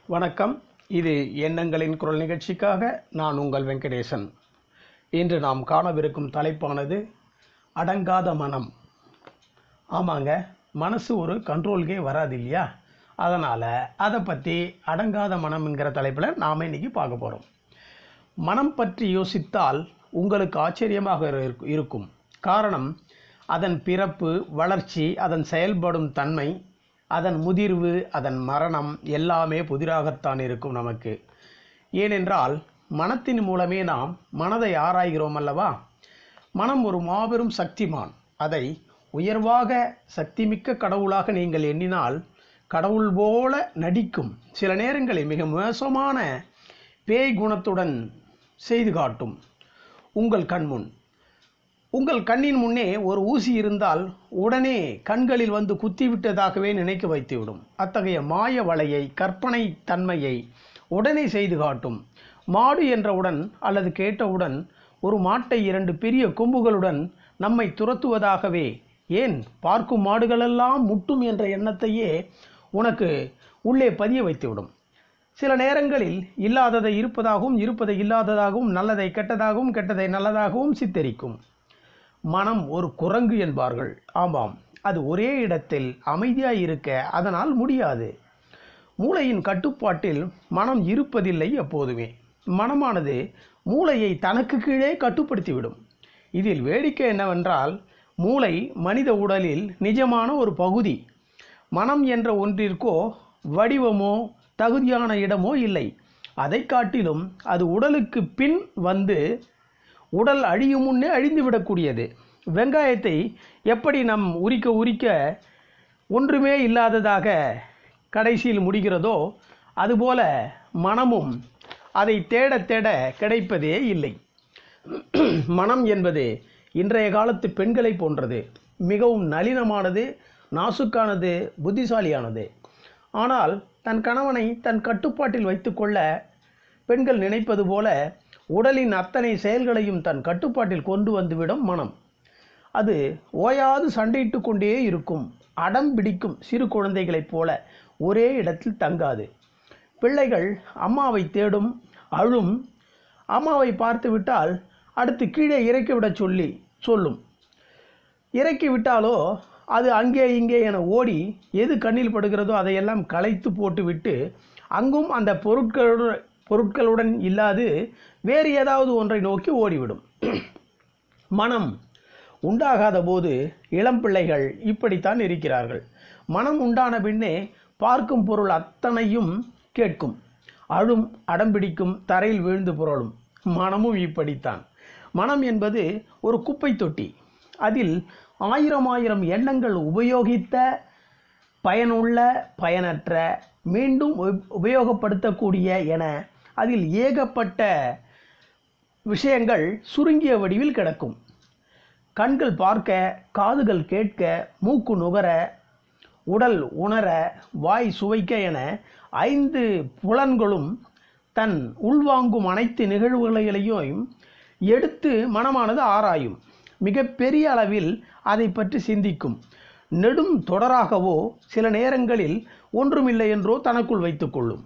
வணக்கம் இது எண்ணங்களின் குரல் நிகழ்ச்சிக்காக நான் உங்கள் வெங்கடேசன் இன்று நாம் காணவிருக்கும் தலைப்பானது அடங்காத மனம் ஆமாங்க மனசு ஒரு கண்ட்ரோல்கே வராது இல்லையா அதனால் அதை பற்றி அடங்காத மனம்ங்கிற தலைப்பில் நாம் இன்னைக்கு பார்க்க போகிறோம் மனம் பற்றி யோசித்தால் உங்களுக்கு ஆச்சரியமாக இரு- இருக்கும் காரணம் அதன் பிறப்பு வளர்ச்சி அதன் செயல்படும் தன்மை அதன் முதிர்வு அதன் மரணம் எல்லாமே புதிராகத்தான் இருக்கும் நமக்கு ஏனென்றால் மனத்தின் மூலமே நாம் மனதை ஆராய்கிறோம் அல்லவா மனம் ஒரு மாபெரும் சக்திமான் அதை உயர்வாக சக்திமிக்க கடவுளாக நீங்கள் எண்ணினால் கடவுள் போல நடிக்கும் சில நேரங்களில் மிக மோசமான பேய் குணத்துடன் செய்து காட்டும் உங்கள் கண்முன் உங்கள் கண்ணின் முன்னே ஒரு ஊசி இருந்தால் உடனே கண்களில் வந்து குத்திவிட்டதாகவே நினைக்க வைத்துவிடும் அத்தகைய மாய வலையை கற்பனை தன்மையை உடனே செய்து காட்டும் மாடு என்றவுடன் அல்லது கேட்டவுடன் ஒரு மாட்டை இரண்டு பெரிய கொம்புகளுடன் நம்மை துரத்துவதாகவே ஏன் பார்க்கும் மாடுகளெல்லாம் முட்டும் என்ற எண்ணத்தையே உனக்கு உள்ளே பதிய வைத்துவிடும் சில நேரங்களில் இல்லாததை இருப்பதாகவும் இருப்பதை இல்லாததாகவும் நல்லதை கெட்டதாகவும் கெட்டதை நல்லதாகவும் சித்தரிக்கும் மனம் ஒரு குரங்கு என்பார்கள் ஆமாம் அது ஒரே இடத்தில் அமைதியாய் இருக்க அதனால் முடியாது மூளையின் கட்டுப்பாட்டில் மனம் இருப்பதில்லை எப்போதுமே மனமானது மூளையை தனக்கு கீழே கட்டுப்படுத்திவிடும் இதில் வேடிக்கை என்னவென்றால் மூளை மனித உடலில் நிஜமான ஒரு பகுதி மனம் என்ற ஒன்றிற்கோ வடிவமோ தகுதியான இடமோ இல்லை அதை காட்டிலும் அது உடலுக்கு பின் வந்து உடல் அழியும் முன்னே அழிந்து விடக்கூடியது வெங்காயத்தை எப்படி நம் உரிக்க உரிக்க ஒன்றுமே இல்லாததாக கடைசியில் முடிகிறதோ அதுபோல மனமும் அதை தேட தேட கிடைப்பதே இல்லை மனம் என்பது இன்றைய காலத்து பெண்களை போன்றது மிகவும் நளினமானது நாசுக்கானது புத்திசாலியானது ஆனால் தன் கணவனை தன் கட்டுப்பாட்டில் வைத்துக்கொள்ள பெண்கள் நினைப்பது போல உடலின் அத்தனை செயல்களையும் தன் கட்டுப்பாட்டில் கொண்டு வந்துவிடும் மனம் அது ஓயாது சண்டையிட்டு கொண்டே இருக்கும் அடம் பிடிக்கும் சிறு குழந்தைகளைப் போல ஒரே இடத்தில் தங்காது பிள்ளைகள் அம்மாவை தேடும் அழும் அம்மாவை பார்த்து விட்டால் அடுத்து கீழே இறக்கி விடச் சொல்லி சொல்லும் இறக்கி விட்டாலோ அது அங்கே இங்கே என ஓடி எது கண்ணில் படுகிறதோ அதையெல்லாம் களைத்து போட்டுவிட்டு அங்கும் அந்த பொருட்களுடன் பொருட்களுடன் இல்லாது வேறு ஏதாவது ஒன்றை நோக்கி ஓடிவிடும் மனம் உண்டாகாத போது இளம் பிள்ளைகள் இப்படித்தான் இருக்கிறார்கள் மனம் உண்டான பின்னே பார்க்கும் பொருள் அத்தனையும் கேட்கும் அழும் அடம்பிடிக்கும் தரையில் வீழ்ந்து புரளும் மனமும் இப்படித்தான் மனம் என்பது ஒரு குப்பை தொட்டி அதில் ஆயிரம் ஆயிரம் எண்ணங்கள் உபயோகித்த பயனுள்ள பயனற்ற மீண்டும் உப- உபயோகப்படுத்தக்கூடிய என அதில் ஏகப்பட்ட விஷயங்கள் சுருங்கிய வடிவில் கிடக்கும் கண்கள் பார்க்க காதுகள் கேட்க மூக்கு நுகர உடல் உணர வாய் சுவைக்க என ஐந்து புலன்களும் தன் உள்வாங்கும் அனைத்து நிகழ்வுகளையும் எடுத்து மனமானது ஆராயும் மிகப்பெரிய அளவில் அதை பற்றி சிந்திக்கும் நெடும் தொடராகவோ சில நேரங்களில் ஒன்றுமில்லை என்றோ தனக்குள் வைத்துக்கொள்ளும்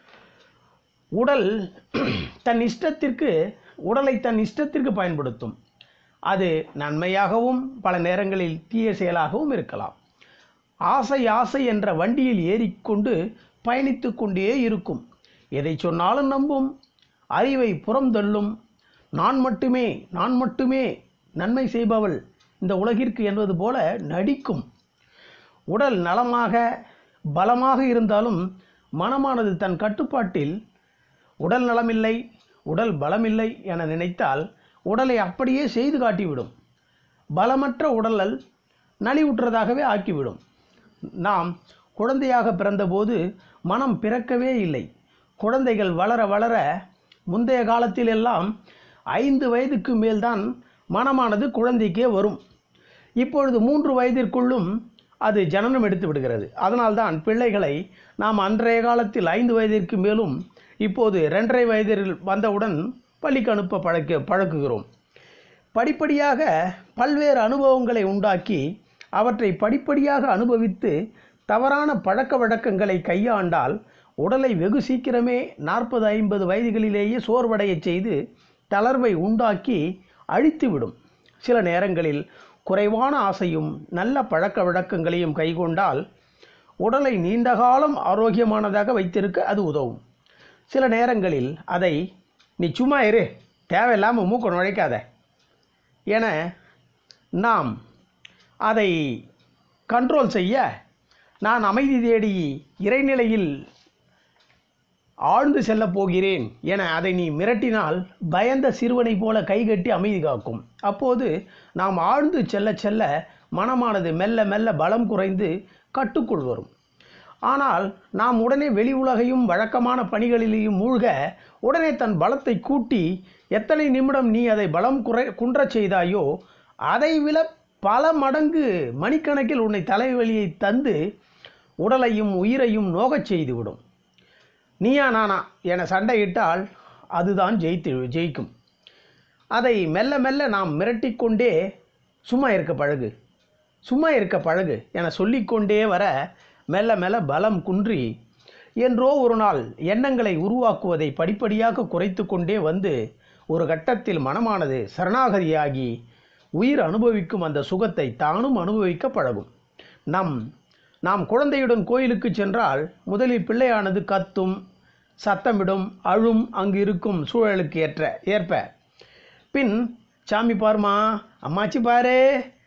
உடல் தன் இஷ்டத்திற்கு உடலை தன் இஷ்டத்திற்கு பயன்படுத்தும் அது நன்மையாகவும் பல நேரங்களில் தீய செயலாகவும் இருக்கலாம் ஆசை ஆசை என்ற வண்டியில் ஏறிக்கொண்டு பயணித்து கொண்டே இருக்கும் எதை சொன்னாலும் நம்பும் அறிவை புறம் தள்ளும் நான் மட்டுமே நான் மட்டுமே நன்மை செய்பவள் இந்த உலகிற்கு என்பது போல நடிக்கும் உடல் நலமாக பலமாக இருந்தாலும் மனமானது தன் கட்டுப்பாட்டில் உடல் நலமில்லை உடல் பலமில்லை என நினைத்தால் உடலை அப்படியே செய்து காட்டிவிடும் பலமற்ற உடலல் நலிவுற்றதாகவே ஆக்கிவிடும் நாம் குழந்தையாக பிறந்தபோது மனம் பிறக்கவே இல்லை குழந்தைகள் வளர வளர முந்தைய காலத்தில் எல்லாம் ஐந்து வயதுக்கு மேல்தான் மனமானது குழந்தைக்கே வரும் இப்பொழுது மூன்று வயதிற்குள்ளும் அது ஜனனம் எடுத்து விடுகிறது அதனால்தான் பிள்ளைகளை நாம் அன்றைய காலத்தில் ஐந்து வயதிற்கு மேலும் இப்போது ரெண்டரை வயதில் வந்தவுடன் பள்ளிக்கு அனுப்ப பழக்க பழக்குகிறோம் படிப்படியாக பல்வேறு அனுபவங்களை உண்டாக்கி அவற்றை படிப்படியாக அனுபவித்து தவறான பழக்க வழக்கங்களை கையாண்டால் உடலை வெகு சீக்கிரமே நாற்பது ஐம்பது வயதுகளிலேயே சோர்வடையச் செய்து தளர்வை உண்டாக்கி அழித்துவிடும் சில நேரங்களில் குறைவான ஆசையும் நல்ல பழக்க வழக்கங்களையும் கைக்கொண்டால் உடலை நீண்ட காலம் ஆரோக்கியமானதாக வைத்திருக்க அது உதவும் சில நேரங்களில் அதை நீ சும்மா இரு தேவையில்லாமல் மூக்க நுழைக்காத என நாம் அதை கண்ட்ரோல் செய்ய நான் அமைதி தேடி இறைநிலையில் ஆழ்ந்து செல்லப் போகிறேன் என அதை நீ மிரட்டினால் பயந்த சிறுவனைப் போல கைகட்டி அமைதி காக்கும் அப்போது நாம் ஆழ்ந்து செல்ல செல்ல மனமானது மெல்ல மெல்ல பலம் குறைந்து கட்டுக்குள் வரும் ஆனால் நாம் உடனே வெளி உலகையும் வழக்கமான பணிகளிலேயும் மூழ்க உடனே தன் பலத்தை கூட்டி எத்தனை நிமிடம் நீ அதை பலம் குறை குன்றச் செய்தாயோ அதை விட பல மடங்கு மணிக்கணக்கில் உன்னை தலைவலியை தந்து உடலையும் உயிரையும் நோகச் செய்துவிடும் நீயா நானா என சண்டையிட்டால் அதுதான் ஜெயித்து ஜெயிக்கும் அதை மெல்ல மெல்ல நாம் மிரட்டிக்கொண்டே சும்மா இருக்க பழகு சும்மா இருக்க பழகு என சொல்லிக்கொண்டே வர மெல்ல மெல்ல பலம் குன்றி என்றோ ஒரு நாள் எண்ணங்களை உருவாக்குவதை படிப்படியாக குறைத்து கொண்டே வந்து ஒரு கட்டத்தில் மனமானது சரணாகதியாகி உயிர் அனுபவிக்கும் அந்த சுகத்தை தானும் அனுபவிக்க பழகும் நம் நாம் குழந்தையுடன் கோயிலுக்கு சென்றால் முதலில் பிள்ளையானது கத்தும் சத்தமிடும் அழும் அங்கு இருக்கும் சூழலுக்கு ஏற்ற ஏற்ப பின் சாமி பாருமா அம்மாச்சி பாரு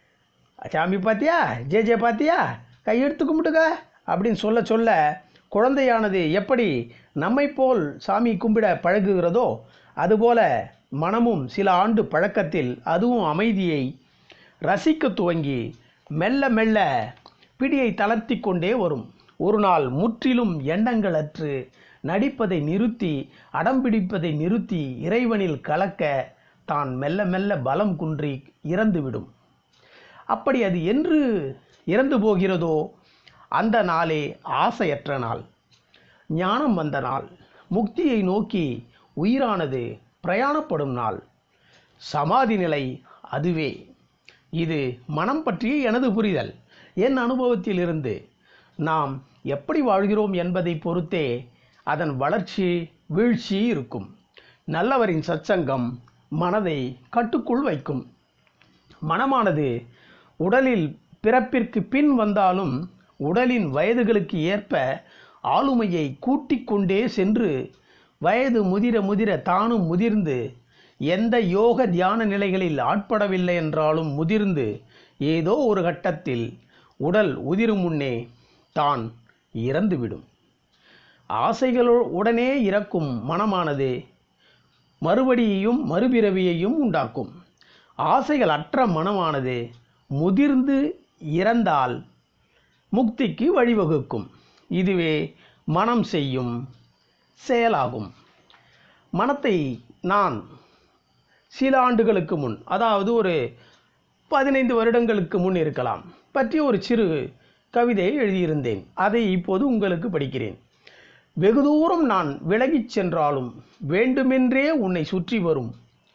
சாமி பாத்தியா ஜே ஜே பாத்தியா கையெடுத்து கும்பிட்டுக்க அப்படின்னு சொல்ல சொல்ல குழந்தையானது எப்படி நம்மை போல் சாமி கும்பிட பழகுகிறதோ அதுபோல மனமும் சில ஆண்டு பழக்கத்தில் அதுவும் அமைதியை ரசிக்க துவங்கி மெல்ல மெல்ல பிடியை தளர்த்தி கொண்டே வரும் ஒரு நாள் முற்றிலும் எண்ணங்களற்று நடிப்பதை நிறுத்தி அடம்பிடிப்பதை நிறுத்தி இறைவனில் கலக்க தான் மெல்ல மெல்ல பலம் குன்றி இறந்துவிடும் அப்படி அது என்று இறந்து போகிறதோ அந்த நாளே ஆசையற்ற நாள் ஞானம் வந்த நாள் முக்தியை நோக்கி உயிரானது பிரயாணப்படும் நாள் சமாதி நிலை அதுவே இது மனம் பற்றிய எனது புரிதல் என் அனுபவத்திலிருந்து நாம் எப்படி வாழ்கிறோம் என்பதை பொறுத்தே அதன் வளர்ச்சி வீழ்ச்சி இருக்கும் நல்லவரின் சச்சங்கம் மனதை கட்டுக்குள் வைக்கும் மனமானது உடலில் பிறப்பிற்கு பின் வந்தாலும் உடலின் வயதுகளுக்கு ஏற்ப ஆளுமையை கூட்டிக் கொண்டே சென்று வயது முதிர முதிர தானும் முதிர்ந்து எந்த யோக தியான நிலைகளில் ஆட்படவில்லை என்றாலும் முதிர்ந்து ஏதோ ஒரு கட்டத்தில் உடல் உதிரும் முன்னே தான் இறந்துவிடும் ஆசைகளோ உடனே இறக்கும் மனமானது மறுபடியையும் மறுபிறவியையும் உண்டாக்கும் ஆசைகள் அற்ற மனமானது முதிர்ந்து இறந்தால் முக்திக்கு வழிவகுக்கும் இதுவே மனம் செய்யும் செயலாகும் மனத்தை நான் சில ஆண்டுகளுக்கு முன் அதாவது ஒரு பதினைந்து வருடங்களுக்கு முன் இருக்கலாம் பற்றி ஒரு சிறு கவிதையை எழுதியிருந்தேன் அதை இப்போது உங்களுக்கு படிக்கிறேன் வெகு தூரம் நான் விலகிச் சென்றாலும் வேண்டுமென்றே உன்னை சுற்றி வரும்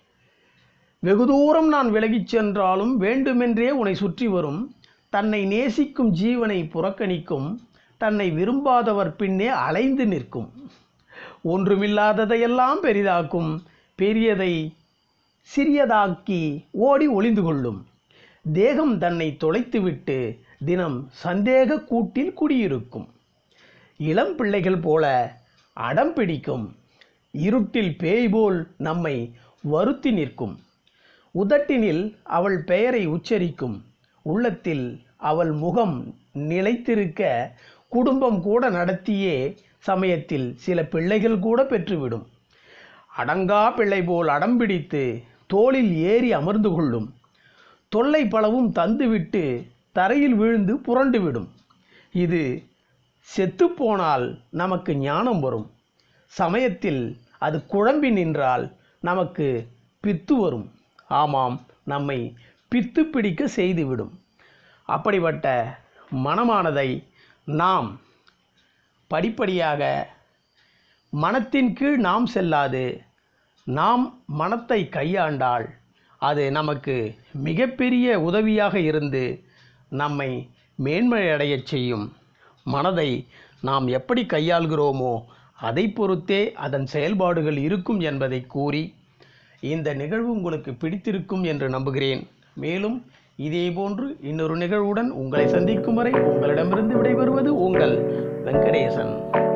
வெகு தூரம் நான் விலகிச் சென்றாலும் வேண்டுமென்றே உன்னை சுற்றி வரும் தன்னை நேசிக்கும் ஜீவனை புறக்கணிக்கும் தன்னை விரும்பாதவர் பின்னே அலைந்து நிற்கும் ஒன்றுமில்லாததையெல்லாம் பெரிதாக்கும் பெரியதை சிறியதாக்கி ஓடி ஒளிந்து கொள்ளும் தேகம் தன்னை தொலைத்துவிட்டு தினம் சந்தேக கூட்டில் குடியிருக்கும் இளம் பிள்ளைகள் போல அடம் பிடிக்கும் இருட்டில் பேய் போல் நம்மை வருத்தி நிற்கும் உதட்டினில் அவள் பெயரை உச்சரிக்கும் உள்ளத்தில் அவள் முகம் நிலைத்திருக்க குடும்பம் கூட நடத்தியே சமயத்தில் சில பிள்ளைகள் கூட பெற்றுவிடும் அடங்கா பிள்ளை போல் அடம்பிடித்து தோளில் ஏறி அமர்ந்து கொள்ளும் தொல்லை பலவும் தந்துவிட்டு தரையில் விழுந்து புரண்டுவிடும் இது செத்துப்போனால் நமக்கு ஞானம் வரும் சமயத்தில் அது குழம்பி நின்றால் நமக்கு பித்து வரும் ஆமாம் நம்மை பித்து பிடிக்க செய்துவிடும் அப்படிப்பட்ட மனமானதை நாம் படிப்படியாக மனத்தின் கீழ் நாம் செல்லாது நாம் மனத்தை கையாண்டால் அது நமக்கு மிகப்பெரிய உதவியாக இருந்து நம்மை மேன்மையடையச் செய்யும் மனதை நாம் எப்படி கையாள்கிறோமோ அதை பொறுத்தே அதன் செயல்பாடுகள் இருக்கும் என்பதை கூறி இந்த நிகழ்வு உங்களுக்கு பிடித்திருக்கும் என்று நம்புகிறேன் மேலும் இதேபோன்று இன்னொரு நிகழ்வுடன் உங்களை சந்திக்கும் வரை உங்களிடமிருந்து விடைபெறுவது உங்கள் வெங்கடேசன்